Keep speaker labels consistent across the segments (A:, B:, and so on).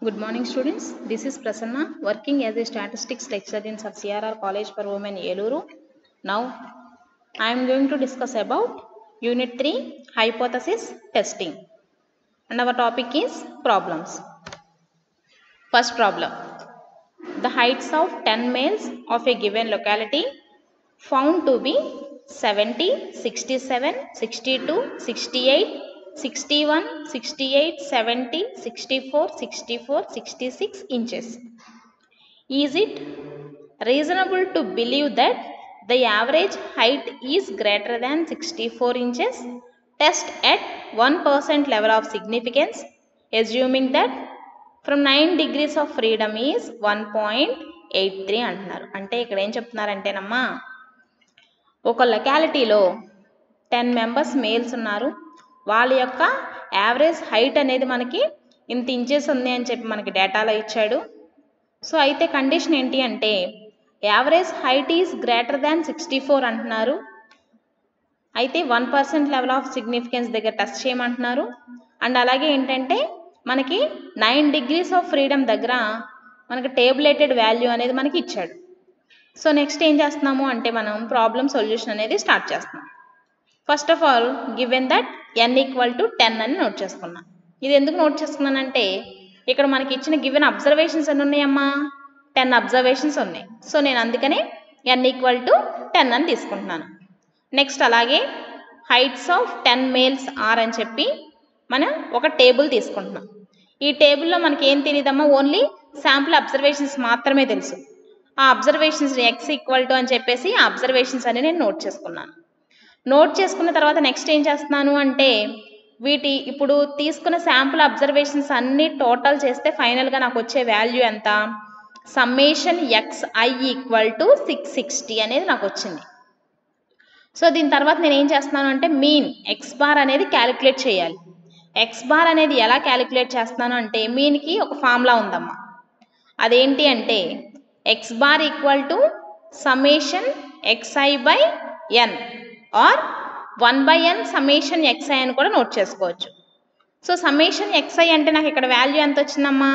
A: Good morning, students. This is Prasanna, working as a statistics lecturer in Sir CRR College for Women, Eluru. Now, I am going to discuss about Unit 3 Hypothesis Testing. And our topic is problems. First problem The heights of 10 males of a given locality found to be 70, 67, 62, 68, 61, 68, 70, 64, 64, 66 inches. Is it reasonable to believe that the average height is greater than 64 inches? Test at 1% level of significance, assuming that from nine degrees of freedom is one point eight three అంటున్నారు అంటే ఇక్కడ ఏం చెప్తున్నారంటేనమ్మా ఒక లొకాలిటీలో ten members males ఉన్నారు వాళ్ళ యొక్క average height అనేది మనకి ఇంత ఇంచెస్ ఉంది అని చెప్పి మనకి డేటాలో ఇచ్చాడు సో అయితే కండిషన్ ఏంటి అంటే average height is greater than sixty four అంటున్నారు అయితే one percent level of significance దగ్గర టెస్ట్ చేయమంటున్నారు అండ్ అలాగే ఏంటంటే మనకి నైన్ డిగ్రీస్ ఆఫ్ ఫ్రీడమ్ దగ్గర మనకి టేబులేటెడ్ వాల్యూ అనేది మనకి ఇచ్చాడు సో నెక్స్ట్ ఏం చేస్తున్నాము అంటే మనం ప్రాబ్లమ్ సొల్యూషన్ అనేది స్టార్ట్ చేస్తున్నాం first of all given that n equal to ten అని నోట్ చేసుకున్నాం ఇది ఎందుకు నోట్ చేసుకున్నానంటే ఇక్కడ మనకి ఇచ్చిన గివెన్ అబ్జర్వేషన్స్ ఎన్ని ఉన్నాయమ్మా టెన్ అబ్జర్వేషన్స్ ఉన్నాయి సో నేను అందుకనే ఎన్ ఈక్వల్ టు టెన్ అని తీసుకుంటున్నాను నెక్స్ట్ అలాగే heights of ten males are అని చెప్పి మనం ఒక టేబుల్ తీసుకుంటున్నాం ఈ టేబుల్లో మనకి ఏం తెలియదమ్మా ఓన్లీ శాంపుల్ అబ్జర్వేషన్స్ మాత్రమే తెలుసు ఆ అబ్జర్వేషన్స్ ఎక్స్ ఈక్వల్ టు అని చెప్పేసి ఆ అబ్జర్వేషన్స్ అని నేను నోట్ చేసుకున్నాను నోట్ చేసుకున్న తర్వాత నెక్స్ట్ ఏం చేస్తున్నాను అంటే వీటి ఇప్పుడు తీసుకున్న శాంపుల్ అబ్జర్వేషన్స్ అన్నీ టోటల్ చేస్తే ఫైనల్గా నాకు వచ్చే వాల్యూ ఎంత summation x i equal to six sixty అనేది నాకు వచ్చింది సో దీని తర్వాత నేను ఏం చేస్తున్నాను అంటే మీన్ ఎక్స్ బార్ అనేది క్యాలిక్యులేట్ చేయాలి ఎక్స్ బార్ అనేది ఎలా క్యాలిక్యులేట్ చేస్తున్నాను అంటే మీన్కి ఒక ఫార్ములా ఉందమ్మా అదేంటి అంటే x bar equal to summation x i by n or one by n summation x i అని కూడా నోట్ చేసుకోవచ్చు సో సమేషన్ ఎక్స్ఐ అంటే నాకు ఇక్కడ వాల్యూ ఎంత వచ్చిందమ్మా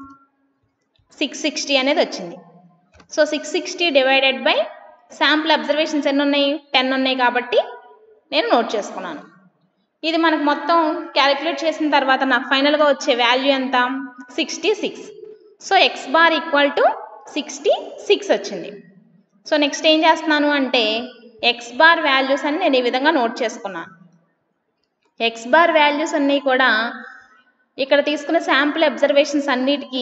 A: సిక్స్ సిక్స్టీ అనేది వచ్చింది so six sixty divided by sample observations ఎన్ని ఉన్నాయి టెన్ ఉన్నాయి కాబట్టి నేను నోట్ చేసుకున్నాను ఇది మనకు మొత్తం క్యాలిక్యులేట్ చేసిన తర్వాత నాకు ఫైనల్గా వచ్చే వాల్యూ ఎంత sixty six so x bar equal to sixty six వచ్చింది సో నెక్స్ట్ ఏం చేస్తున్నాను అంటే ఎక్స్ బార్ వాల్యూస్ అని నేను ఈ విధంగా నోట్ చేసుకున్నాను ఎక్స్ బార్ వాల్యూస్ అన్నీ కూడా ఇక్కడ తీసుకున్న శాంపుల్ అబ్జర్వేషన్స్ అన్నిటికీ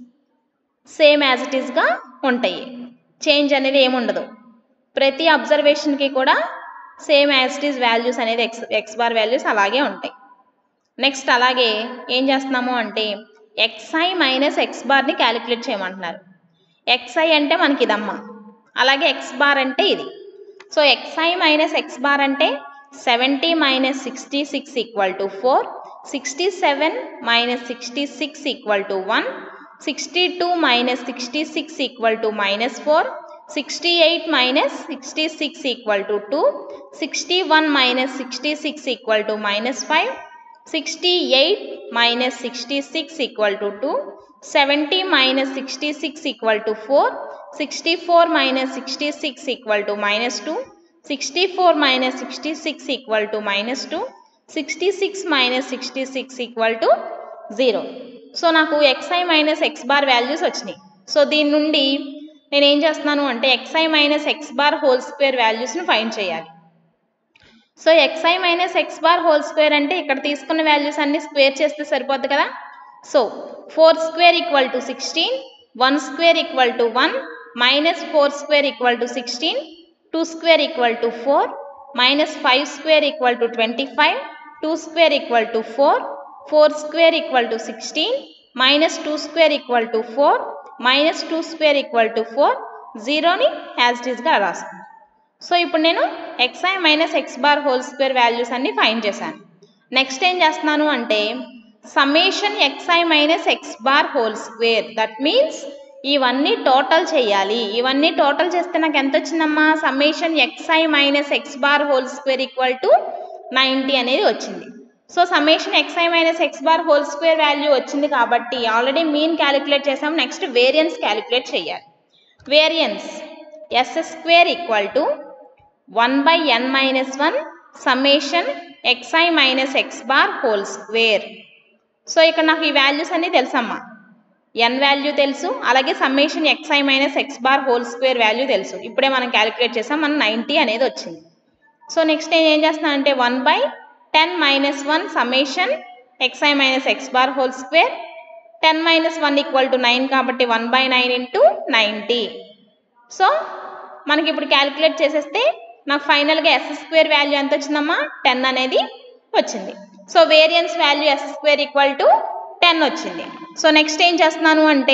A: సేమ్ యాజ్ ఇట్ ఈస్గా ఉంటాయి చేంజ్ అనేది ఏముండదు ప్రతి అబ్జర్వేషన్కి కూడా same as it is values అనేది ఎక్స్ ఎక్స్ బార్ వాల్యూస్ అలాగే ఉంటాయి నెక్స్ట్ అలాగే ఏం చేస్తున్నాము అంటే ఎక్స్ఐ మైనస్ ఎక్స్ బార్ని క్యాలిక్యులేట్ చేయమంటున్నారు ఎక్స్ఐ అంటే మనకి ఇదమ్మా అలాగే ఎక్స్ బార్ అంటే ఇది so x i minus x bar అంటే seventy minus sixty six equal to four sixty seven minus sixty six equal to one sixty two minus sixty six equal to minus four sixty eight minus sixty six equal to two sixty one minus sixty six equal to minus five sixty eight minus sixty six equal to two seventy minus sixty six equal to four sixty four minus sixty six equal to minus two sixty four minus sixty six equal to minus two sixty six minus sixty six equal to zero so నాకు xi minus x bar values వచ్చినాయి so దీని నుండి నేను ఏం చేస్తున్నాను అంటే x i minus x bar whole square వాల్యూస్ని find చేయాలి so x i minus x bar whole square అంటే ఇక్కడ తీసుకున్న వాల్యూస్ అన్ని స్క్వేర్ చేస్తే సరిపోద్ది కదా so four square equal to sixteen one square equal to one minus four square equal to sixteen two square equal to four minus five square equal to twenty five two square equal to four four square equal to sixteen minus two square equal to four minus two square equal to four జీరోని as it ఈస్గా రాస్తాను so ఇప్పుడు నేను x i minus x bar whole square values అన్ని find చేశాను next ఏం చేస్తున్నాను అంటే summation x i minus x bar whole square that means ఇవన్నీ టోటల్ చేయాలి ఇవన్నీ టోటల్ చేస్తే నాకు ఎంత వచ్చిందమ్మా summation x i minus x bar whole square equal to ninety అనేది వచ్చింది so summation x i minus x bar whole square value వచ్చింది కాబట్టి ఆల్రెడీ మీన్ క్యాలిక్యులేట్ చేసాం నెక్స్ట్ వేరియన్స్ క్యాలిక్యులేట్ చేయాలి variance s square equal to one by n minus one summation x i minus x bar whole square so ఇక్కడ నాకు ఈ values అన్నీ తెలుసమ్మా ఎన్ value తెలుసు అలాగే summation x i minus x bar whole square value తెలుసు ఇప్పుడే మనం క్యాలిక్యులేట్ చేసాం మనం నైంటీ అనేది వచ్చింది సో నెక్స్ట్ నేను ఏం చేస్తున్నాను అంటే one by ten minus one summation x i minus x bar whole square ten minus one equal to nine కాబట్టి one by nine into ninety so మనకి ఇప్పుడు క్యాలిక్యులేట్ చేసేస్తే నాకు ఫైనల్గా ఎస్ స్క్వేర్ వాల్యూ ఎంత వచ్చిందమ్మా టెన్ అనేది వచ్చింది so variance value s square equal to ten వచ్చింది సో నెక్స్ట్ ఏం చేస్తున్నాను అంటే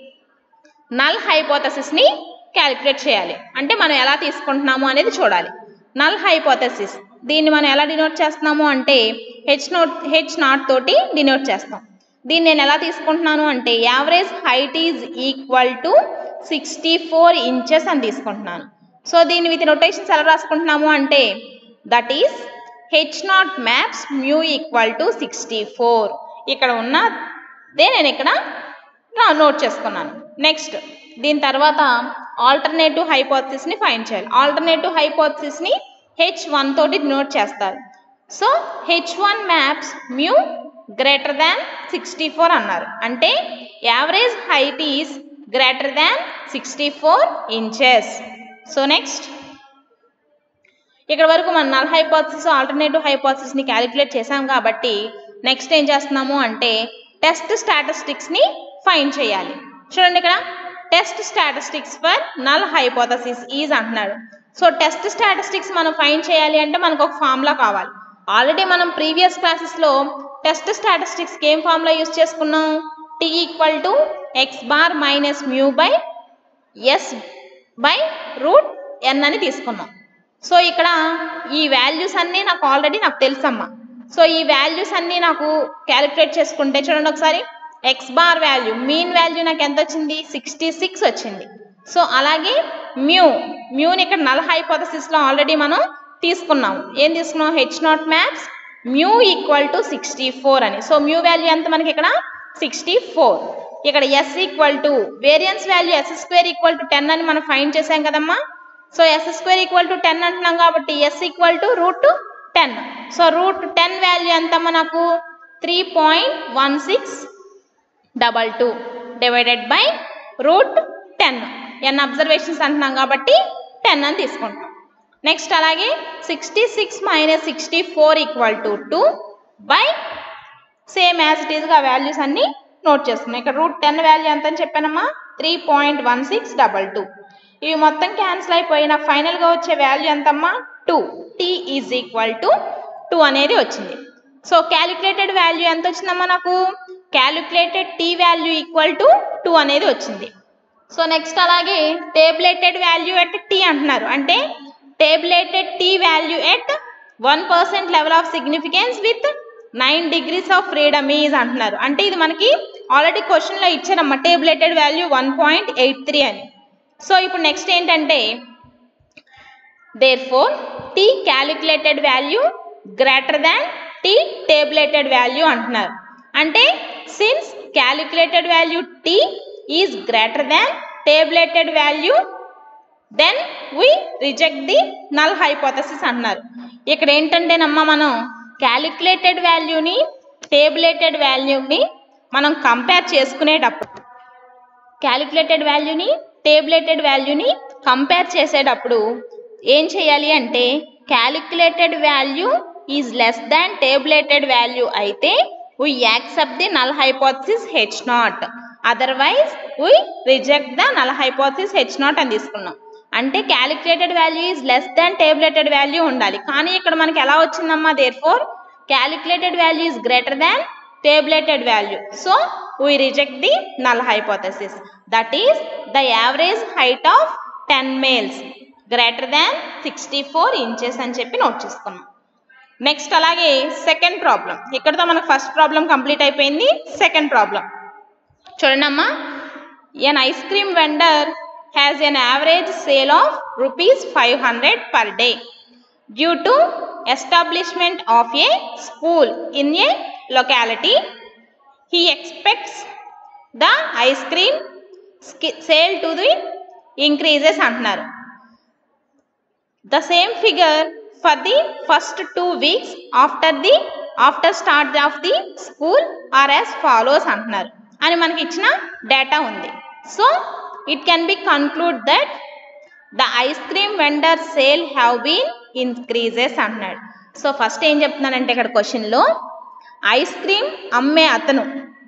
A: నల్ హైపోథసిస్ని క్యాలిక్యులేట్ చేయాలి అంటే మనం ఎలా తీసుకుంటున్నాము అనేది చూడాలి నల్ హైపోథసిస్ దీన్ని మనం ఎలా డినోట్ చేస్తున్నాము అంటే హెచ్ నోట్ హెచ్ నాట్ తోటి డినోట్ చేస్తాం దీన్ని నేను ఎలా తీసుకుంటున్నాను అంటే average height is equal to sixty four inches అని తీసుకుంటున్నాను సో దీన్ని విత్ నొటేషన్స్ ఎలా రాసుకుంటున్నాము అంటే that is H naught maps mu equal to sixty four ఇక్కడ ఉన్నదే నేను ఇక్కడ నోట్ చేసుకున్నాను నెక్స్ట్ దీని తర్వాత ఆల్టర్నేటివ్ హైపోథసిస్ని ఫైండ్ చేయాలి ఆల్టర్నేటివ్ హైపోథసిస్ని హెచ్ వన్ తోటి నోట్ చేస్తారు so H one maps mu greater than sixty four అన్నారు అంటే average height is greater than sixty four inches so next ఇక్కడ వరకు మనం నల్ హైపోథసిస్ ఆల్టర్నేటివ్ హైపోథసిస్ని క్యాలిక్యులేట్ చేసాం కాబట్టి నెక్స్ట్ ఏం చేస్తున్నాము అంటే టెస్ట్ స్టాటిస్టిక్స్ని ఫైండ్ చేయాలి చూడండి ఇక్కడ test statistics for null hypothesis is అంటున్నాడు సో టెస్ట్ స్టాటిస్టిక్స్ మనం ఫైండ్ చేయాలి అంటే మనకు ఒక ఫార్ములా కావాలి ఆల్రెడీ మనం ప్రీవియస్ క్లాసెస్లో టెస్ట్ స్టాటిస్టిక్స్కి ఏం ఫార్ములా యూస్ చేసుకున్నాం t equal to x bar minus mu by s by root n అని తీసుకున్నాం సో ఇక్కడ ఈ వాల్యూస్ అన్నీ నాకు ఆల్రెడీ నాకు తెలుసమ్మా సో ఈ వాల్యూస్ అన్నీ నాకు క్యాలిక్యులేట్ చేసుకుంటే చూడండి ఒకసారి x bar value mean value నాకు ఎంత వచ్చింది సిక్స్టీ సిక్స్ వచ్చింది సో అలాగే మ్యూ మ్యూని ఇక్కడ నల్ హైపోథసిస్లో ఆల్రెడీ మనం తీసుకున్నాం ఏం తీసుకున్నాం H naught maths mu equal to sixty four అని సో మ్యూ వాల్యూ ఎంత మనకి ఇక్కడ సిక్స్టీ ఫోర్ ఇక్కడ s equal to variance value s square equal to ten అని మనం ఫైండ్ చేసాం కదమ్మా so s square equal to ten అంటున్నాం కాబట్టి s equal to root ten so root ten value ఎంతమ్మా నాకు three point one six double two divided by root ten n observations అంటున్నాం కాబట్టి టెన్ అని తీసుకుంటాం నెక్స్ట్ అలాగే sixty six minus sixty four equal to two by same as it ఈస్గా values అన్నీ note చేసుకున్నాం ఇక్కడ రూట్ టెన్ వాల్యూ ఎంత అని చెప్పానమ్మా three point one six double two ఇవి మొత్తం క్యాన్సిల్ అయిపోయి నాకు ఫైనల్గా వచ్చే వాల్యూ ఎంతమ్మా two t is equal to two అనేది వచ్చింది సో క్యాలిక్యులేటెడ్ వాల్యూ ఎంత వచ్చిందమ్మా నాకు calculated t value equal to two అనేది వచ్చింది సో నెక్స్ట్ అలాగే టేబులేటెడ్ వాల్యూ ఎట్ టీ అంటున్నారు అంటే tabulated t value at one percent level of significance with nine degrees of freedom is అంటున్నారు అంటే ఇది మనకి ఆల్రెడీ క్వశ్చన్లో ఇచ్చారమ్మా tabulated value one point eight three అని సో ఇప్పుడు నెక్స్ట్ ఏంటంటే therefore t calculated value greater than t tabulated value అంటున్నారు అంటే since calculated value t is greater than tabulated value then we reject the null hypothesis అంటున్నారు ఇక్కడ ఏంటంటేనమ్మా మనం calculated వాల్యూని tabulated వాల్యూని మనం కంపేర్ చేసుకునేటప్పుడు క్యాలిక్యులేటెడ్ వాల్యూని టేబులేటెడ్ వాల్యూని కంపేర్ చేసేటప్పుడు ఏం చేయాలి అంటే calculated value is less than tabulated value అయితే we accept the null hypothesis H naught otherwise we reject the null hypothesis H naught అని తీసుకున్నాం అంటే calculated value is less than tabulated value ఉండాలి కానీ ఇక్కడ మనకి ఎలా వచ్చిందమ్మా therefore calculated value is greater than tabulated value so we reject the null hypothesis that is the average height of ten males greater than sixty four inches అని చెప్పి note చేసుకున్నాం next అలాగే సెకండ్ ప్రాబ్లం ఇక్కడతో మనకు first problem complete అయిపోయింది second problem చూడండి అమ్మా an ice cream vendor has an average sale of rupees five hundred per day due to establishment of a school in a locality he expects the ice cream sale to the increases అంటున్నారు the same figure for the first two weeks after the after start of the school are as follows అంటున్నారు అని మనకి ఇచ్చిన data ఉంది so it can be conclude that the ice cream vendor sale have been increases అంటున్నాడు so first ఏం చెప్తున్నానంటే ఇక్కడ క్వశ్చన్లో ఐస్ క్రీమ్ అమ్మే అతను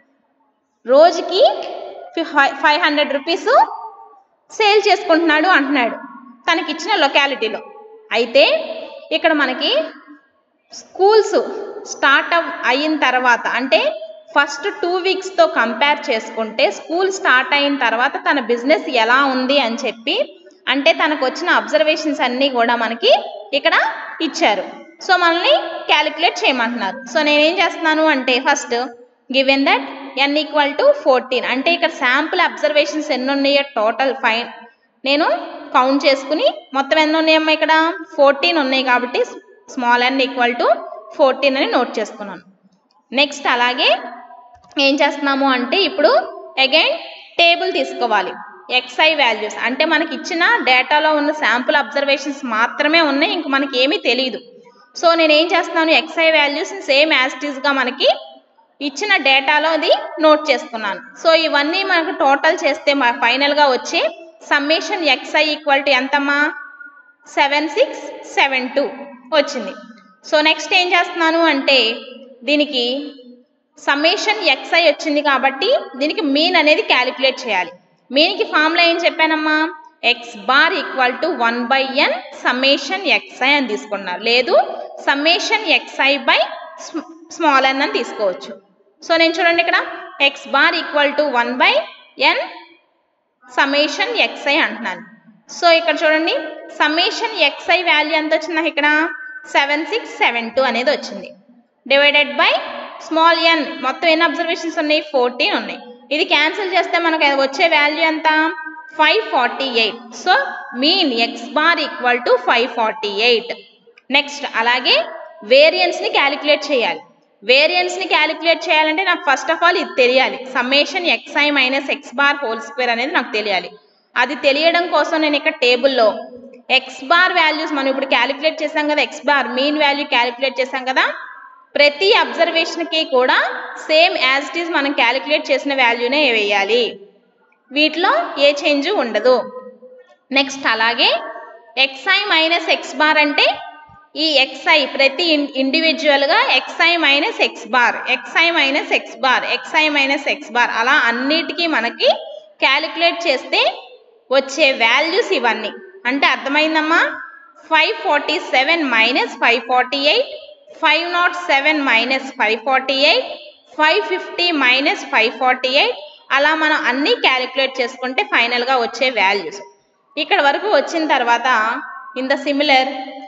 A: రోజుకి ఫైవ్ హండ్రెడ్ రూపీస్ సేల్ చేసుకుంటున్నాడు అంటున్నాడు తనకిచ్చిన లొకాలిటీలో అయితే ఇక్కడ మనకి స్కూల్స్ స్టార్ట్ అవ్ అయిన తర్వాత అంటే ఫస్ట్ టూ వీక్స్తో కంపేర్ చేసుకుంటే స్కూల్ స్టార్ట్ అయిన తర్వాత తన బిజినెస్ ఎలా ఉంది అని చెప్పి అంటే తనకు వచ్చిన అబ్జర్వేషన్స్ అన్నీ కూడా మనకి ఇక్కడ ఇచ్చారు సో మనల్ని క్యాలిక్యులేట్ చేయమంటున్నారు సో నేనేం చేస్తున్నాను అంటే first given that n equal to fourteen అంటే ఇక్కడ శాంపుల్ అబ్జర్వేషన్స్ ఎన్ని ఉన్నాయో టోటల్ ఫైన్ నేను కౌంట్ చేసుకుని మొత్తం ఎన్ని ఉన్నాయమ్మా ఇక్కడ ఫోర్టీన్ ఉన్నాయి కాబట్టి small n equal to fourteen అని నోట్ చేసుకున్నాను నెక్స్ట్ అలాగే ఏం చేస్తున్నాము అంటే ఇప్పుడు అగైన్ టేబుల్ తీసుకోవాలి ఎక్స్ఐ వాల్యూస్ అంటే మనకి ఇచ్చిన డేటాలో ఉన్న శాంపుల్ అబ్జర్వేషన్స్ మాత్రమే ఉన్నాయి ఇంక మనకి ఏమీ తెలియదు సో నేను ఏం చేస్తున్నాను ఎక్స్ఐ వాల్యూస్ సేమ్ యాస్టీస్గా మనకి ఇచ్చిన డేటాలోది నోట్ చేసుకున్నాను సో ఇవన్నీ మనకు టోటల్ చేస్తే మా ఫైనల్గా వచ్చే సమ్మేషన్ ఎక్స్ఐ ఈక్వల్ టు ఎంతమ్మా సెవెన్ సిక్స్ సెవెన్ టూ వచ్చింది సో నెక్స్ట్ ఏం చేస్తున్నాను అంటే దీనికి సమ్మేషన్ ఎక్స్ఐ వచ్చింది కాబట్టి దీనికి మీన్ అనేది క్యాలిక్యులేట్ చేయాలి మీన్కి ఫార్ములా ఏం చెప్పానమ్మా x bar equal to one by n summation x i అని తీసుకున్నారు లేదు summation x i by small n అని తీసుకోవచ్చు సో నేను చూడండి ఇక్కడ x bar equal to one by n summation x i అంటున్నాను సో ఇక్కడ చూడండి సమ్మేషన్ ఎక్స్ఐ వాల్యూ ఎంత వచ్చింది నాకు ఇక్కడ సెవెన్ సిక్స్ సెవెన్ టూ అనేది వచ్చింది డివైడెడ్ బై స్మాల్ ఎన్ మొత్తం ఎన్ని అబ్జర్వేషన్స్ ఉన్నాయి ఫోర్టీన్ ఉన్నాయి ఇది క్యాన్సిల్ చేస్తే మనకు వచ్చే వాల్యూ ఎంత five forty eight so mean x bar equal to five forty eight next అలాగే వేరియన్స్ని క్యాలిక్యులేట్ చేయాలి వేరియన్స్ని క్యాలిక్యులేట్ చేయాలంటే నాకు ఫస్ట్ ఆఫ్ ఆల్ ఇది తెలియాలి summation x i minus x bar whole square అనేది నాకు తెలియాలి అది తెలియడం కోసం నేను ఇక్కడ టేబుల్లో ఎక్స్ బార్ వాల్యూస్ మనం ఇప్పుడు క్యాలిక్యులేట్ చేసాం కదా x bar mean value calculate చేసాం కదా ప్రతి అబ్జర్వేషన్కి కూడా సేమ్ యాజ్ ఇట్ ఈజ్ మనం క్యాలిక్యులేట్ చేసిన వాల్యూనే వేయాలి వీటిలో ఏ చేంజ్ ఉండదు నెక్స్ట్ అలాగే ఎక్స్ఐ మైనస్ ఎక్స్ బార్ అంటే ఈ ఎక్స్ఐ ప్రతి ఇండివిజువల్గా x i minus x bar x i minus x bar x i minus x bar అలా అన్నిటికీ మనకి క్యాలిక్యులేట్ చేస్తే వచ్చే వాల్యూస్ ఇవన్నీ అంటే అర్థమైందమ్మా five forty seven minus five forty eight five naught seven minus five forty eight five fifty minus five forty eight అలా మనం అన్నీ క్యాలిక్యులేట్ చేసుకుంటే ఫైనల్గా వచ్చే వాల్యూస్ ఇక్కడ వరకు వచ్చిన తర్వాత ఇన్ ద సిమిలర్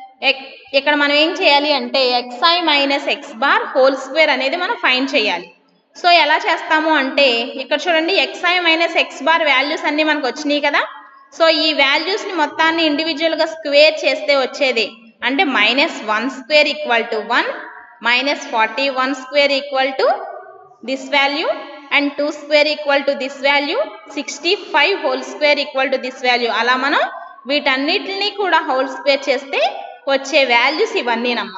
A: ఇక్కడ మనం ఏం చేయాలి అంటే x i minus x bar whole square అనేది మనం ఫైన్ చేయాలి సో ఎలా చేస్తాము అంటే ఇక్కడ చూడండి x i minus x bar values అన్నీ మనకు వచ్చినాయి కదా సో ఈ వాల్యూస్ని మొత్తాన్ని ఇండివిజువల్గా స్క్వేర్ చేస్తే వచ్చేది అంటే minus one square equal to one minus forty one square equal to this value and two square equal to this value sixty five whole square equal to this value అలా మనం వీటన్నిటిని కూడా హోల్ స్క్వేర్ చేస్తే వచ్చే values ఇవన్నీనమ్మా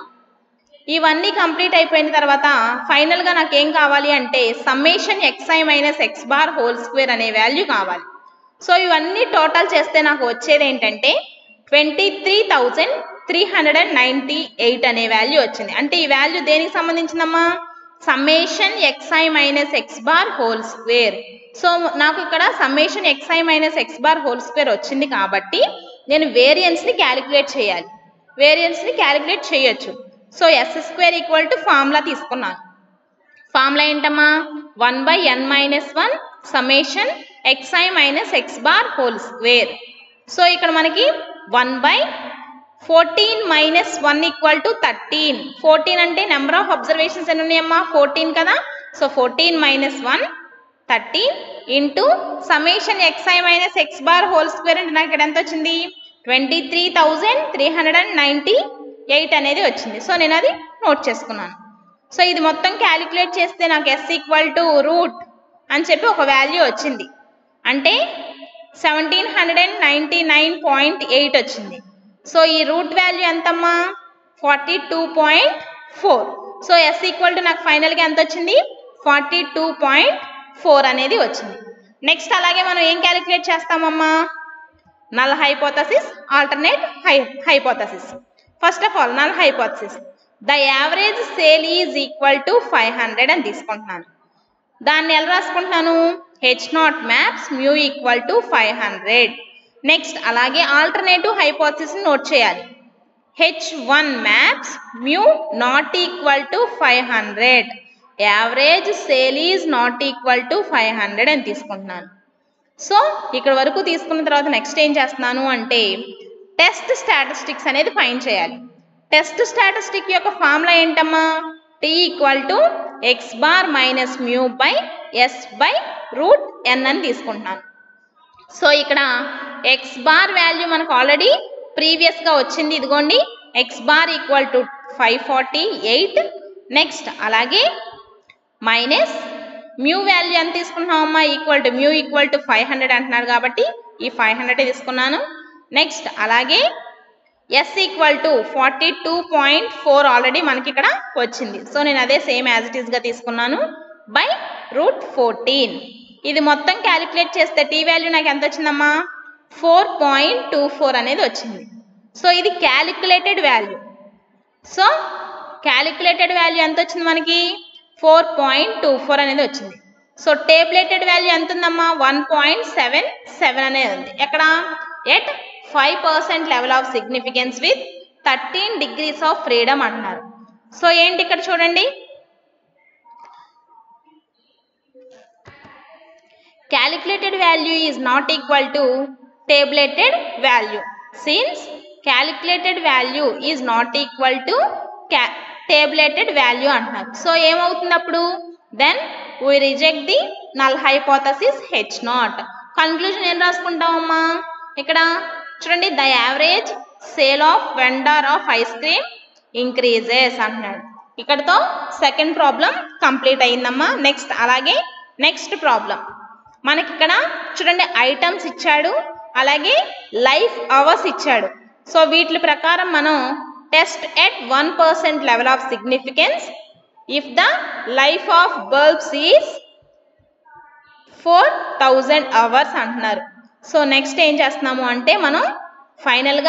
A: ఇవన్నీ complete అయిపోయిన తర్వాత ఫైనల్గా నాకు ఏం కావాలి అంటే summation x i minus x bar whole square అనే వాల్యూ కావాలి సో ఇవన్నీ టోటల్ చేస్తే నాకు వచ్చేది ఏంటంటే twenty three thousand three hundred and ninety eight అనే వాల్యూ వచ్చింది అంటే ఈ వాల్యూ దేనికి సంబంధించిందమ్మా summation x i minus x bar whole square so నాకు ఇక్కడ summation x i minus x bar whole square వచ్చింది కాబట్టి నేను వేరియన్స్ని క్యాలిక్యులేట్ చేయాలి వేరియన్స్ని క్యాలిక్యులేట్ చేయొచ్చు so s square equal to formula తీసుకున్నాను ఫార్ములా ఏంటమ్మా one by n minus one summation x i minus x bar whole square so ఇక్కడ మనకి one by fourteen minus one equal to thirteen fourteen అంటే number of observations ఎన్ని ఉన్నాయమ్మా fourteen కదా so fourteen minus one thirteen into summation x i minus x bar whole square అంటే నాకు ఇక్కడ ఎంత వచ్చింది twenty three thousand three hundred and ninety eight అనేది వచ్చింది సో నేను అది నోట్ చేసుకున్నాను సో ఇది మొత్తం క్యాలిక్యులేట్ చేస్తే నాకు ఎస్ ఈక్వల్ టు రూట్ అని చెప్పి ఒక వాల్యూ వచ్చింది అంటే seventeen hundred and ninety nine point eight వచ్చింది సో ఈ రూట్ వాల్యూ ఎంతమ్మా forty two point four so s equal to నాకు ఫైనల్గా ఎంత వచ్చింది ఫార్టీ టూ పాయింట్ ఫోర్ అనేది వచ్చింది నెక్స్ట్ అలాగే మనం ఏం క్యాలిక్యులేట్ చేస్తామమ్మా null hypothesis alternate hi hypothesis first of all null hypothesis the average sale is equal to five hundred అని తీసుకుంటున్నాను దాన్ని ఎలా రాసుకుంటున్నాను h naught maps mu equal to five hundred next అలాగే ఆల్టర్నేటివ్ హైపోథసిస్ నోట్ చేయాలి h one maps mu not equal to five hundred average sale is not equal to five hundred అని తీసుకుంటున్నాను so ఇక్కడ వరకు తీసుకున్న తర్వాత నెక్స్ట్ ఏం చేస్తున్నాను అంటే టెస్ట్ స్టాటిస్టిక్స్ అనేది ఫైన్ చేయాలి టెస్ట్ స్టాటిస్టిక్ యొక్క ఫార్ములా ఏంటమ్మా t equal to x bar minus mu by s by root n అని తీసుకుంటున్నాను సో ఇక్కడ ఎక్స్ బార్ వాల్యూ మనకు ఆల్రెడీ ప్రీవియస్గా వచ్చింది ఇదిగోండి x bar equal to five forty eight next అలాగే మైనస్ మ్యూ వాల్యూ ఎంత తీసుకున్నామమ్మా equal to mu equal to five hundred అంటున్నాడు కాబట్టి ఈ ఫైవ్ హండ్రెడ్ తీసుకున్నాను నెక్స్ట్ అలాగే s equal to forty two point four already మనకి ఇక్కడ వచ్చింది సో నేను అదే సేమ్ యాజ్ ఇట్ ఈస్గా తీసుకున్నాను బై రూట్ ఫోర్టీన్ ఇది మొత్తం క్యాలిక్యులేట్ చేస్తే టీ వాల్యూ నాకు ఎంత వచ్చిందమ్మా ఫోర్ పాయింట్ టూ ఫోర్ అనేది వచ్చింది సో ఇది calculated value so calculated value ఎంత వచ్చింది మనకి ఫోర్ పాయింట్ టూ ఫోర్ అనేది వచ్చింది సో టేబులేటెడ్ వాల్యూ ఎంత ఉందమ్మా వన్ పాయింట్ సెవెన్ సెవెన్ అనేది ఉంది ఎక్కడ at five percent level of significance with thirteen degrees of freedom అంటున్నారు సో ఏంటి ఇక్కడ చూడండి calculated value is not equal to tabulated value since calculated value is not equal to ca- tabulated value అంటున్నారు so ఏమవుతుంది అప్పుడు then we reject the null hypothesis H naught conclusion ఏం రాసుకుంటామమ్మా ఇక్కడ చూడండి the average sale of vendor of ice cream increases అంటున్నాడు ఇక్కడతో second problem complete అయిందమ్మా నెక్స్ట్ అలాగే నెక్స్ట్ ప్రాబ్లం మనకి ఇక్కడ చూడండి ఐటమ్స్ ఇచ్చాడు అలాగే లైఫ్ అవర్స్ ఇచ్చాడు సో వీటి ప్రకారం మనం test at one percent level of significance if the life of bulbs is four thousand hours అంటున్నారు సో నెక్స్ట్ ఏం చేస్తున్నాము అంటే మనం ఫైనల్గా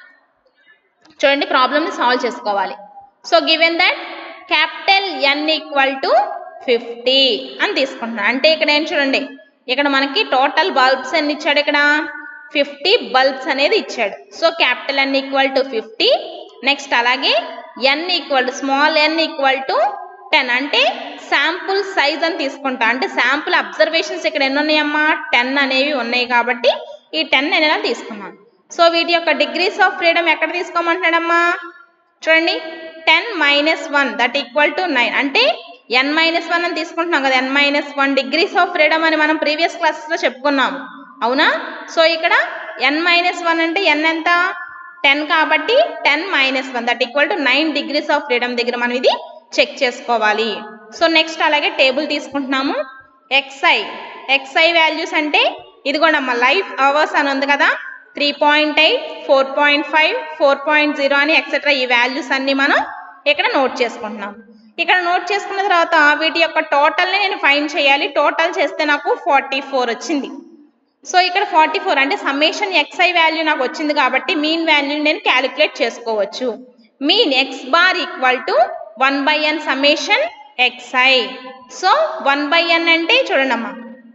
A: చూడండి ప్రాబ్లమ్ని సాల్వ్ చేసుకోవాలి so given that capital n equal to fifty అని తీసుకుంటున్నాను అంటే ఇక్కడ ఏం చూడండి ఇక్కడ మనకి టోటల్ బల్బ్స్ ఎన్ని ఇచ్చాడు ఇక్కడ ఫిఫ్టీ బల్బ్స్ అనేది ఇచ్చాడు so capital n equal to fifty next అలాగే n equal to small n equal to ten అంటే శాంపుల్ సైజ్ అని తీసుకుంటా అంటే శాంపుల్ అబ్జర్వేషన్స్ ఇక్కడ ఎన్ని ఉన్నాయమ్మా టెన్ అనేవి ఉన్నాయి కాబట్టి ఈ టెన్ నేను తీసుకున్నాను సో వీటి యొక్క డిగ్రీస్ ఆఫ్ ఫ్రీడమ్ ఎక్కడ తీసుకోమంటున్నాడమ్మా చూడండి ten minus one that equal to nine అంటే ఎన్ మైనస్ వన్ అని తీసుకుంటున్నాం కదా n minus one degrees of freedom అని మనం ప్రీవియస్ క్లాసెస్లో చెప్పుకున్నాము అవునా సో ఇక్కడ ఎన్ మైనస్ వన్ అంటే ఎన్ ఎంత టెన్ కాబట్టి ten minus one that equal to nine degrees of freedom దగ్గర మనం ఇది చెక్ చేసుకోవాలి సో నెక్స్ట్ అలాగే టేబుల్ తీసుకుంటున్నాము ఎక్స్ఐ ఎక్స్ఐ వాల్యూస్ అంటే ఇదిగోండమ్మా లైఫ్ అవర్స్ అని ఉంది కదా three point eight four point five four point zero అని ఎక్సెట్రా ఈ వాల్యూస్ అన్ని మనం ఇక్కడ నోట్ చేసుకుంటున్నాం ఇక్కడ నోట్ చేసుకున్న తర్వాత వీటి యొక్క టోటల్ని నేను ఫైన్ చేయాలి టోటల్ చేస్తే నాకు ఫార్టీ ఫోర్ వచ్చింది సో ఇక్కడ ఫార్టీ ఫోర్ అంటే సమ్మేషన్ ఎక్స్ఐ వాల్యూ నాకు వచ్చింది కాబట్టి మీన్ వాల్యూ నేను క్యాలిక్యులేట్ చేసుకోవచ్చు mean x bar equal to one by n summation x i so one by n అంటే చూడండి అమ్మా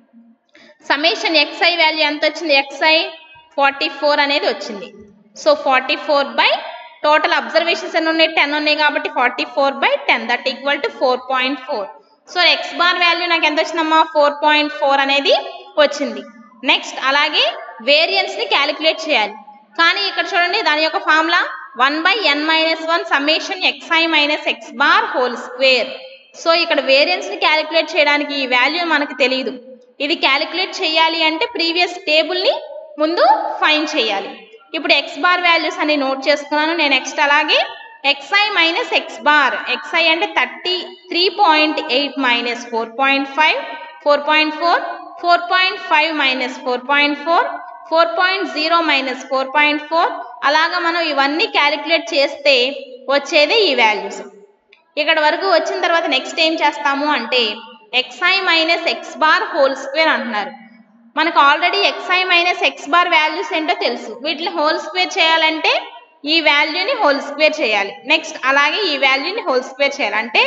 A: సమ్మేషన్ ఎక్స్ఐ వాల్యూ ఎంత వచ్చింది ఎక్స్ఐ ఫార్టీ ఫోర్ అనేది వచ్చింది so forty four by total observations ఎన్ని ఉన్నాయి టెన్ ఉన్నాయి కాబట్టి forty four by ten that equal to four point four so x bar value నాకు ఎంత వచ్చిందమ్మా ఫోర్ పాయింట్ ఫోర్ అనేది వచ్చింది నెక్స్ట్ అలాగే వేరియన్స్ని క్యాలిక్యులేట్ చేయాలి కానీ ఇక్కడ చూడండి దాని యొక్క formula one by n minus one summation x i minus x bar whole square so ఇక్కడ వేరియన్స్ని క్యాలిక్యులేట్ చేయడానికి ఈ వాల్యూ మనకు తెలియదు ఇది క్యాలిక్యులేట్ చేయాలి అంటే ప్రీవియస్ టేబుల్ని ముందు ఫైన్ చేయాలి ఇప్పుడు ఎక్స్ బార్ వాల్యూస్ అని నోట్ చేసుకున్నాను నేను నెక్స్ట్ అలాగే x i minus x bar x i అంటే thirty three point eight minus four point five four point four four point five minus four point four four point zero minus four point four అలాగా మనం ఇవన్నీ calculate చేస్తే వచ్చేదే ఈ values ఇక్కడ వరకు వచ్చిన తర్వాత నెక్స్ట్ ఏం చేస్తాము అంటే x i minus x bar whole square అంటున్నారు మనకు already x i minus x bar values ఏంటో తెలుసు వీటిని హోల్ స్క్వేర్ చేయాలంటే ఈ వాల్యూని హోల్ స్క్వేర్ చేయాలి నెక్స్ట్ అలాగే ఈ వాల్యూని హోల్ స్క్వేర్ చేయాలి అంటే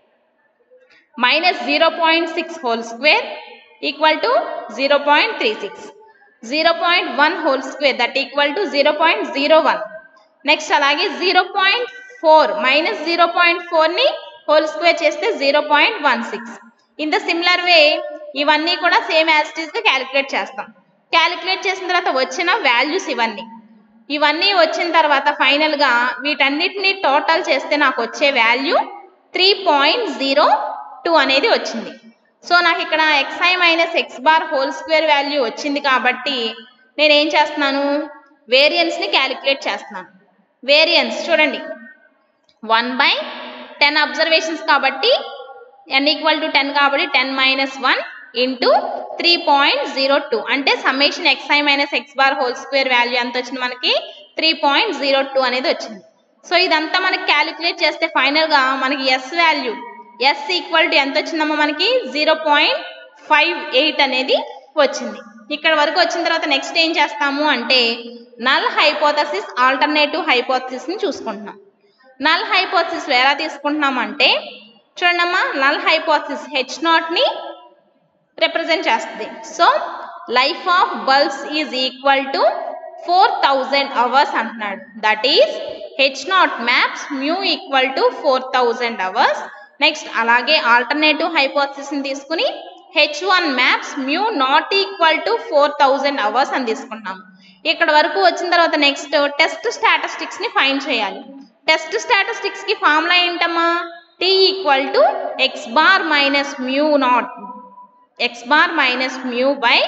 A: minus zero point six whole square equal to zero point three six zero point one whole square that equal to zero point zero one next అలాగే zero point four minus zero point ఫోర్ని whole square చేస్తే zero point one six in the similar way ఇవన్నీ కూడా same యాజిటీస్గా calculate చేస్తాం calculate చేసిన తర్వాత వచ్చిన వాల్యూస్ ఇవన్నీ ఇవన్నీ వచ్చిన తర్వాత ఫైనల్గా వీటన్నిటిని టోటల్ చేస్తే నాకు వచ్చే value three point zero two అనేది వచ్చింది సో నాకు ఇక్కడ x i minus x bar whole square value వచ్చింది కాబట్టి నేను ఏం చేస్తున్నాను వేరియన్స్ని క్యాలిక్యులేట్ చేస్తున్నాను వేరియన్స్ చూడండి వన్ బై టెన్ అబ్జర్వేషన్స్ కాబట్టి ఎన్ ఈక్వల్ టు టెన్ కాబట్టి ten minus one into three point zero two అంటే summation x i minus x bar whole square value ఎంత వచ్చింది మనకి త్రీ పాయింట్ జీరో టూ అనేది వచ్చింది సో ఇదంతా మనకి క్యాలిక్యులేట్ చేస్తే ఫైనల్గా మనకి s value s equal to ఎంత వచ్చిందమ్మా మనకి జీరో పాయింట్ ఫైవ్ ఎయిట్ అనేది వచ్చింది ఇక్కడ వరకు వచ్చిన తర్వాత నెక్స్ట్ ఏం చేస్తాము అంటే నల్ హైపోథసిస్ ఆల్టర్నేటివ్ హైపోథసిస్ని చూసుకుంటున్నాం నల్ హైపోథసిస్ ఎలా తీసుకుంటున్నాం అంటే చూడండమ్మా నల్ హైపోథసిస్ హెచ్ నాట్ని రిప్రజెంట్ చేస్తుంది so life of bulbs is equal to four thousand hours అంటున్నాడు that is H naught maps mu equal to four thousand hours next అలాగే alternative హైపోథసిస్ని తీసుకుని h one maps mu not equal to four thousand hours అని తీసుకుంటాం ఇక్కడ వరకు వచ్చిన తర్వాత నెక్స్ట్ టెస్ట్ స్టాటిస్టిక్స్ని ఫైండ్ చేయాలి టెస్ట్ స్టాటిస్టిక్స్కి ఫార్ములా ఏంటమ్మా t equal to x bar minus mu not X bar minus mu by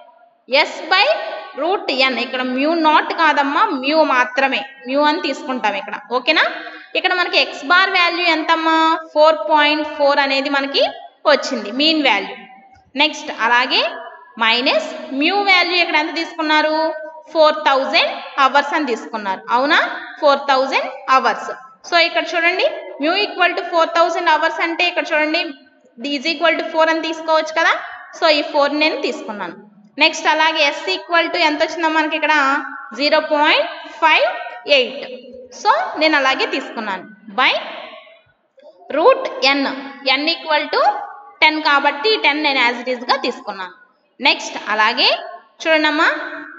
A: s by root n ఇక్కడ మ్యూ నాట్ కాదమ్మా మ్యూ మాత్రమే మ్యూ అని తీసుకుంటాం ఇక్కడ ఓకేనా ఇక్కడ మనకి ఎక్స్ బార్ వాల్యూ ఎంతమ్మా ఫోర్ పాయింట్ ఫోర్ అనేది మనకి వచ్చింది మీన్ వాల్యూ నెక్స్ట్ అలాగే మైనస్ మ్యూ వాల్యూ ఇక్కడ ఎంత తీసుకున్నారు ఫోర్ థౌజండ్ అవర్స్ అని తీసుకున్నారు అవునా ఫోర్ థౌజండ్ అవర్స్ సో ఇక్కడ చూడండి mu equal to four thousand hours అంటే ఇక్కడ చూడండి ఈజ్ ఈక్వల్ టు ఫోర్ అని తీసుకోవచ్చు కదా సో ఈ ఫోర్ నేను తీసుకున్నాను నెక్స్ట్ అలాగే ఎస్ ఈక్వల్ టు ఎంత వచ్చిందో మనకి ఇక్కడ zero point five eight so నేను అలాగే తీసుకున్నాను by root n n equal to ten కాబట్టి టెన్ నేను యాజ్ ఇట్ ఈస్గా తీసుకున్నాను నెక్స్ట్ అలాగే చూడండమ్మా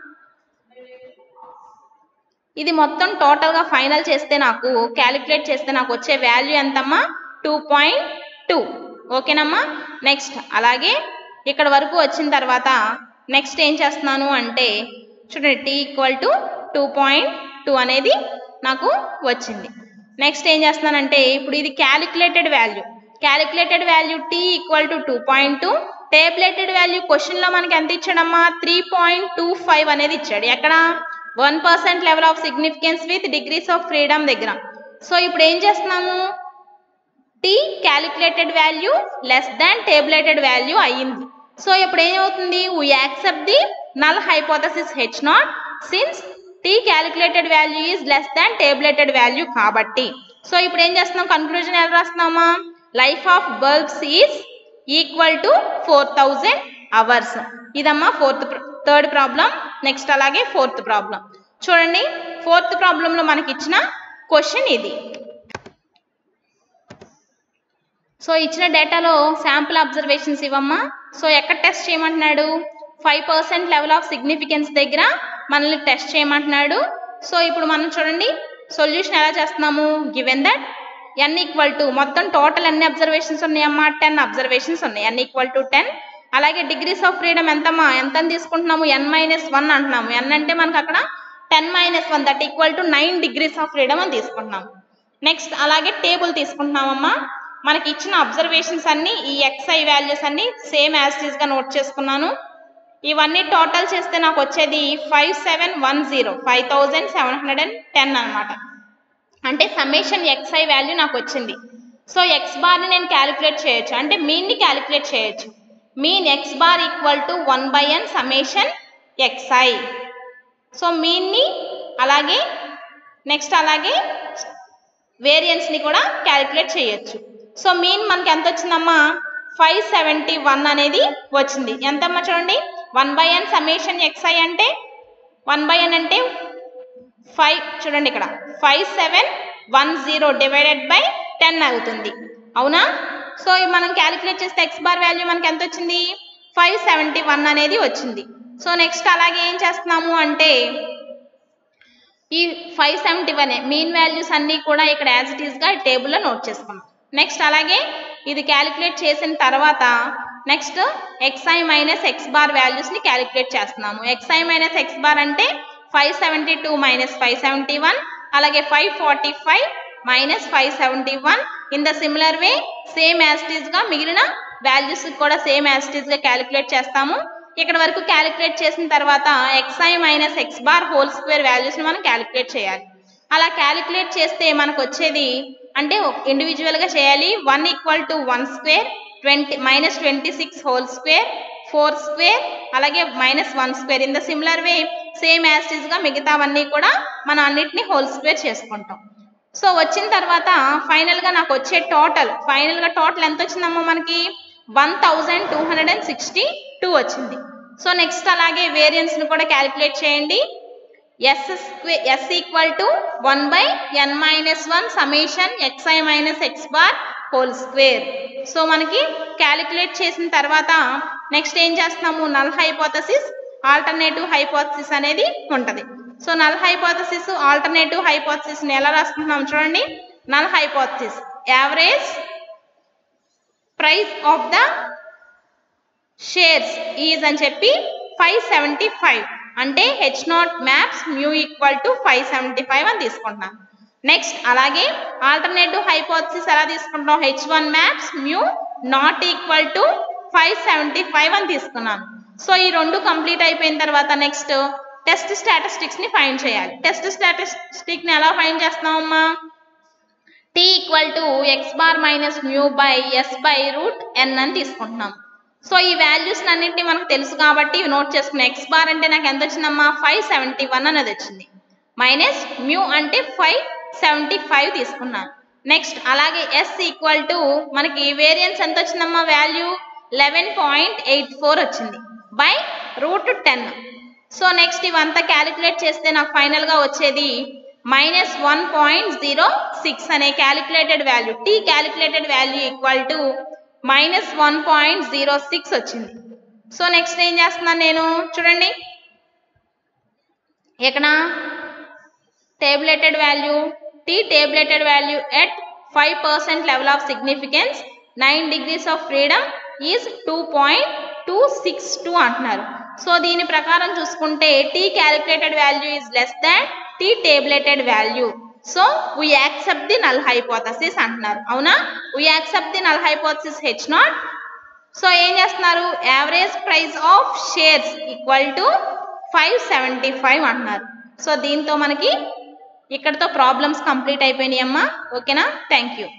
A: ఇది మొత్తం టోటల్గా ఫైనల్ చేస్తే నాకు క్యాలిక్యులేట్ చేస్తే నాకు వచ్చే వాల్యూ ఎంతమ్మా టూ పాయింట్ టూ ఓకేనమ్మా నెక్స్ట్ అలాగే ఇక్కడ వరకు వచ్చిన తర్వాత నెక్స్ట్ ఏం చేస్తున్నాను అంటే చూడండి t equal to two point two అనేది నాకు వచ్చింది నెక్స్ట్ ఏం చేస్తున్నానంటే ఇప్పుడు ఇది calculated value calculated value t equal to two point two tabulated value క్వశ్చన్లో మనకి ఎంత ఇచ్చాడమ్మా త్రీ పాయింట్ టూ ఫైవ్ అనేది ఇచ్చాడు ఎక్కడ one percent level of significance with degrees of freedom దగ్గర సో ఇప్పుడు ఏం చేస్తున్నాము t calculated value less than tabulated value అయ్యింది సో ఇప్పుడు ఏమవుతుంది we accept the null hypothesis H naught since t calculated value is less than tabulated value కాబట్టి so ఇప్పుడు ఏం చేస్తున్నాం కన్క్లూజన్ ఎలా రాస్తున్నామా life of bulbs is equal to four thousand hours ఇదమ్మా ఫోర్త్ థర్డ్ ప్రాబ్లం నెక్స్ట్ అలాగే fourth problem చూడండి fourth ప్రాబ్లంలో మనకి ఇచ్చిన క్వశ్చన్ ఇది సో ఇచ్చిన డేటాలో శాంపుల్ అబ్జర్వేషన్స్ ఇవ్వమ్మా సో ఎక్కడ టెస్ట్ చేయమంటున్నాడు five percent level of significance దగ్గర మనల్ని టెస్ట్ చేయమంటున్నాడు సో ఇప్పుడు మనం చూడండి సొల్యూషన్ ఎలా చేస్తున్నాము given that n equal to మొత్తం టోటల్ ఎన్ని అబ్జర్వేషన్స్ ఉన్నాయమ్మా టెన్ అబ్జర్వేషన్స్ ఉన్నాయి ఎన్ ఈక్వల్ టు టెన్ అలాగే డిగ్రీస్ ఆఫ్ ఫ్రీడమ్ ఎంతమ్మా ఎంత అని తీసుకుంటున్నాము ఎన్ మైనస్ వన్ అంటున్నాము ఎన్ అంటే మనకు అక్కడ ten minus one that equal to nine degrees of freedom అని తీసుకుంటున్నాము నెక్స్ట్ అలాగే టేబుల్ తీసుకుంటున్నామమ్మా మనకి ఇచ్చిన అబ్జర్వేషన్స్ అన్ని ఈ ఎక్స్ఐ వాల్యూస్ అన్ని సేమ్ యాజ్ గా నోట్ చేసుకున్నాను ఇవన్నీ టోటల్ చేస్తే నాకు వచ్చేది five seven one zero five thousand seven hundred and ten అనమాట అంటే సమ్మేషన్ ఎక్స్ఐ వాల్యూ నాకు వచ్చింది సో ఎక్స్ బార్ని నేను క్యాలిక్యులేట్ చేయొచ్చు అంటే మీన్ని క్యాలిక్యులేట్ చేయొచ్చు mean x bar equal to one by n summation x i so మీన్ని అలాగే నెక్స్ట్ అలాగే వేరియన్స్ని కూడా క్యాలిక్యులేట్ చేయొచ్చు సో మీన్ మనకి ఎంత వచ్చిందమ్మా ఫైవ్ సెవెంటీ వన్ అనేది వచ్చింది ఎంతమ్మా చూడండి one by n summation x i అంటే వన్ బై ఎన్ అంటే ఫైవ్ చూడండి ఇక్కడ five seven one zero divided by ten అవుతుంది అవునా సో ఇవి మనం క్యాలిక్యులేట్ చేస్తే ఎక్స్ బార్ వాల్యూ మనకి ఎంత వచ్చింది ఫైవ్ సెవెంటీ వన్ అనేది వచ్చింది సో నెక్స్ట్ అలాగే ఏం చేస్తున్నాము అంటే ఈ five seventy one mean values అన్నీ కూడా ఇక్కడ యాజ్ ఇట్ ఈస్గా టేబుల్లో నోట్ చేసుకున్నాం నెక్స్ట్ అలాగే ఇది క్యాలిక్యులేట్ చేసిన తర్వాత next x i minus x bar వాల్యూస్ని క్యాలిక్యులేట్ చేస్తున్నాము ఎక్స్ఐ మైనస్ ఎక్స్ బార్ అంటే five seventy two minus five seventy one అలాగే five forty five minus five seventy one in the similar way same యాస్టీస్గా మిగిలిన వాల్యూస్ కూడా same యాస్టీస్గా calculate చేస్తాము ఇక్కడ వరకు క్యాలిక్యులేట్ చేసిన తర్వాత x i minus x bar whole square వాల్యూస్ని మనం క్యాలిక్యులేట్ చేయాలి అలా క్యాలిక్యులేట్ చేస్తే మనకు వచ్చేది అంటే ఇండివిజువల్గా చేయాలి one equal to one square twenty minus twenty six whole square four square అలాగే minus one square in the similar way same యాస్టీస్గా మిగతావన్నీ కూడా మనం అన్నిటిని హోల్ స్క్వేర్ చేసుకుంటాం సో వచ్చిన తర్వాత ఫైనల్గా నాకు వచ్చే టోటల్ ఫైనల్గా టోటల్ ఎంత వచ్చిందమ్మా మనకి one thousand two hundred and sixty two వచ్చింది సో నెక్స్ట్ అలాగే వేరియన్స్ని కూడా క్యాలిక్యులేట్ చేయండి s square s equal to one by n minus one summation x i minus x bar whole square so మనకి క్యాలిక్యులేట్ చేసిన తర్వాత నెక్స్ట్ ఏం చేస్తున్నాము నల్ హైపోథసిస్ ఆల్టర్నేటివ్ హైపోథసిస్ అనేది ఉంటుంది సో నల్ హైపోథసిస్ ఆల్టర్నేటివ్ హైపోథసిస్ని ఎలా రాసుకుంటున్నాం చూడండి null hypothesis average price of the shares is అని చెప్పి ఫైవ్ సెవెంటీ ఫైవ్ అంటే h naught maps mu equal to five seventy five అని తీసుకుంటున్నాం నెక్స్ట్ అలాగే ఆల్టర్నేటివ్ హైపోథసిస్ ఎలా తీసుకుంటాం h one maps mu not equal to five seventy five అని తీసుకున్నాను సో ఈ రెండు కంప్లీట్ అయిపోయిన తర్వాత నెక్స్ట్ టెస్ట్ స్టాటిస్టిక్స్ ని ఫైండ్ చేయాలి టెస్ట్ స్టాటిస్టిక్ ని ఎలా ఫైండ్ చేస్తున్నామమ్మా t equal to x bar minus mu by s by root n అని తీసుకుంటున్నాం సో ఈ వాల్యూస్ అన్నింటినీ మనకు తెలుసు కాబట్టి ఇవి నోట్ చేసుకున్నాం ఎక్స్ బార్ అంటే నాకు ఎంత వచ్చిందమ్మా ఫైవ్ సెవెంటీ వన్ అనేది వచ్చింది మైనస్ మ్యూ అంటే ఫైవ్ సెవెంటీ ఫైవ్ తీసుకున్నాను నెక్స్ట్ అలాగే ఎస్ ఈక్వల్ టు మనకి వేరియన్స్ ఎంత వచ్చిందమ్మా value eleven point eight four వచ్చింది by root ten so next ఇవంతా క్యాలిక్యులేట్ చేస్తే నాకు ఫైనల్గా వచ్చేది minus one point zero six అనే calculated value t calculated value equal to minus one point zero six వచ్చింది సో నెక్స్ట్ ఏం చేస్తున్నాను నేను చూడండి ఇక్కడ tabulated value t tabulated value at five percent level of significance nine degrees of freedom is two point two six two అంటున్నారు so దీని ప్రకారం చూసుకుంటే t calculated value is less than t tabulated value so we accept the null hypothesis అంటున్నారు అవునా we accept the null hypothesis H naught so ఏం చేస్తున్నారు average price of shares equal to five seventy five అంటున్నారు so దీంతో మనకి ఇక్కడతో problems complete అయిపోయినాయి అమ్మా ఓకేనా థ్యాంక్ యూ